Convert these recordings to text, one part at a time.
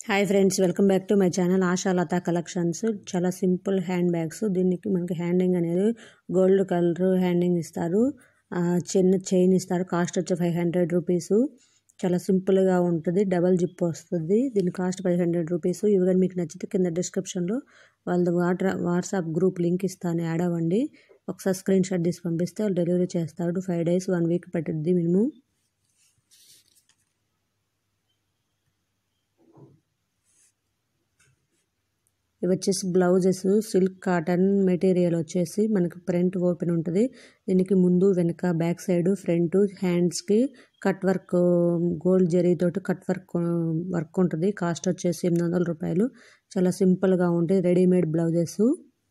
hi friends welcome back to my channel Ashalatha collections చాలా simple hand bags దీనికి మనకి handing అనేది గోల్డ్ కలర్ హ్యాండింగ్ ఇస్తారు ఆ, చిన్న చైన్ ఇస్తారు కాస్ట్ వచ్చి ఫైవ్ హండ్రెడ్ రూపీస్ చాలా సింపుల్గా ఉంటుంది డబల్ జిప్ వస్తుంది దీని కాస్ట్ ఫైవ్ హండ్రెడ్ రూపీస్ ఇవి కానీ మీకు నచ్చితే కింద డిస్క్రిప్షన్లో వాళ్ళ వాటర్ వాట్సాప్ గ్రూప్ లింక్ ఇస్తాను యాడ్ అవ్వండి ఒకసారి స్క్రీన్ షాట్ తీసి పంపిస్తే వాళ్ళు డెలివరీ చేస్తారు ఫైవ్ డేస్ వన్ వీక్ పట్టుద్ది మినిమం ఇవి వచ్చేసి బ్లౌజెస్ సిల్క్ కాటన్ మెటీరియల్ వచ్చేసి మనకి ఫ్రంట్ ఓపెన్ ఉంటుంది దీనికి ముందు వెనక బ్యాక్ సైడ్ ఫ్రంట్ హ్యాండ్స్కి కట్ వర్క్ గోల్డ్ జరీతోటి కట్ వర్క్ వర్క్ ఉంటుంది కాస్ట్ వచ్చేసి ఎనిమిది వందల రూపాయలు చాలా సింపుల్గా ఉంటాయి రెడీమేడ్ బ్లౌజెస్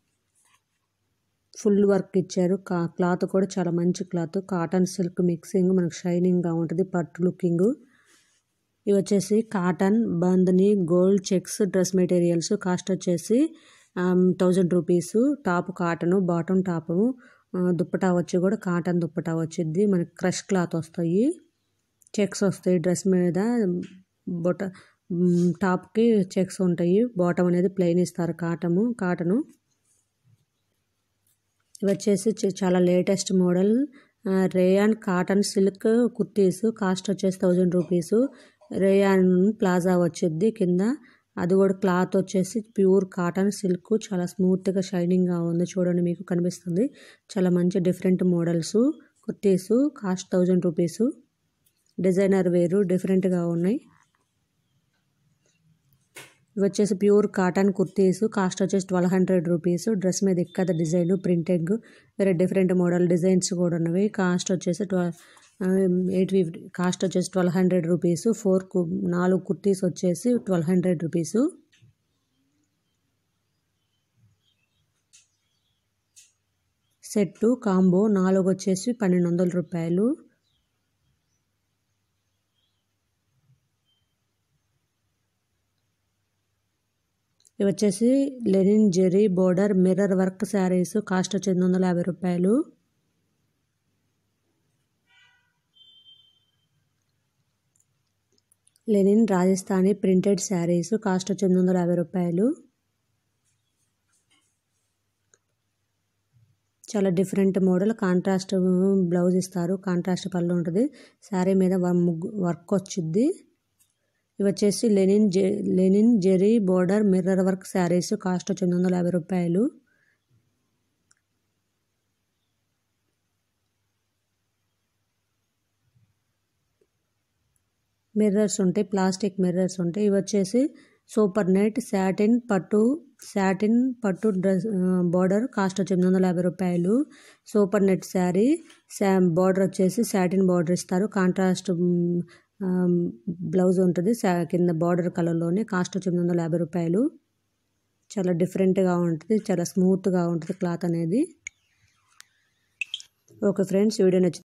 ఫుల్ వర్క్ ఇచ్చారు కా క్లాత్ కూడా చాలా మంచి క్లాత్ కాటన్ సిల్క్ మిక్సింగ్ మనకు షైనింగ్గా ఉంటుంది పట్టు లుకింగ్ ఇవి వచ్చేసి cotton bandhani gold checks dress materials cost వచ్చేసి thousand rupees top cotton bottom top dupatta వచ్చి కూడా కాటన్ దుప్పటా వచ్చింది మనకి క్రష్ క్లాత్ వస్తాయి చెక్స్ వస్తాయి డ్రెస్ మీద బొట టాప్కి చెక్స్ ఉంటాయి బాటమ్ అనేది ప్లెయిన్ ఇస్తారు కాటము కాటను ఇవి వచ్చేసి చ- చాలా latest model rayon cotton silk kurtis cost వచ్చేసి థౌజండ్ రూపీస్ రేయాన్ ప్లాజా వచ్చింది కింద అది కూడా క్లాత్ వచ్చేసి ప్యూర్ కాటన్ సిల్క్ చాలా స్మూత్గా షైనింగ్గా ఉంది చూడండి మీకు కనిపిస్తుంది చాలా మంచి different models kurtis cost thousand rupees designer వేరు డిఫరెంట్గా ఉన్నాయి ఇవి వచ్చేసి ప్యూర్ కాటన్ కుర్తీస్ కాస్ట్ వచ్చేసి ట్వెల్వ్ హండ్రెడ్ రూపీస్ డ్రెస్ మీద ఎక్కద డిజైన్ ప్రింటింగ్ వేరే డిఫరెంట్ మోడల్ డిజైన్స్ కూడా ఉన్నవి కాస్ట్ వచ్చేసి ట్వెల్వ్ ఎయిట్ ఫిఫ్టీ కాస్ట్ వచ్చేసి ట్వెల్వ్ హండ్రెడ్ రూపీస్ ఫోర్ కు నాలుగు కుర్తీస్ వచ్చేసి twelve hundred rupees set combo నాలుగు వచ్చేసి పన్నెండు వందల రూపాయలు ఇవి వచ్చేసి linen zari border mirror work saris cost వచ్చి ఎనిమిది వందల యాభై రూపాయలు linen Rajasthani printed saris cost వచ్చి ఎనిమిది వందల యాభై రూపాయలు చాలా డిఫరెంట్ మోడల్ కాంట్రాస్ట్ బ్లౌజ్ ఇస్తారు కాంట్రాస్ట్ పళ్ళు ఉంటుంది శారీ మీద వ- ముగ్గు వర్క్ వచ్చింది ఇవి వచ్చేసి లెనిన్ జె linen zari border mirror work saris cost వచ్చి ఎనిమిది వందల యాభై రూపాయలు మిర్రర్స్ ఉంటాయి ప్లాస్టిక్ మిర్రర్స్ ఉంటాయి ఇవి వచ్చేసి సూపర్ నెట్ శాటిన్ పట్టు శాటిన్ పట్టు డ్రెస్ బార్డర్ కాస్ట్ వచ్చి ఎనిమిది వందల యాభై రూపాయలు సూపర్ నెట్ శారీ శా బార్డర్ వచ్చేసి శాటిన్ బార్డర్ ఇస్తారు కాంట్రాస్ట్ బ్లౌజ్ ఉంటుంది శా- కింద బార్డర్ కలర్లోనే కాస్ట్ వచ్చి ఎనిమిది వందల యాభై రూపాయలు చాలా డిఫరెంట్గా ఉంటుంది చాలా స్మూత్గా ఉంటుంది క్లాత్ అనేది ఓకే ఫ్రెండ్స్ వీడియో నచ్చి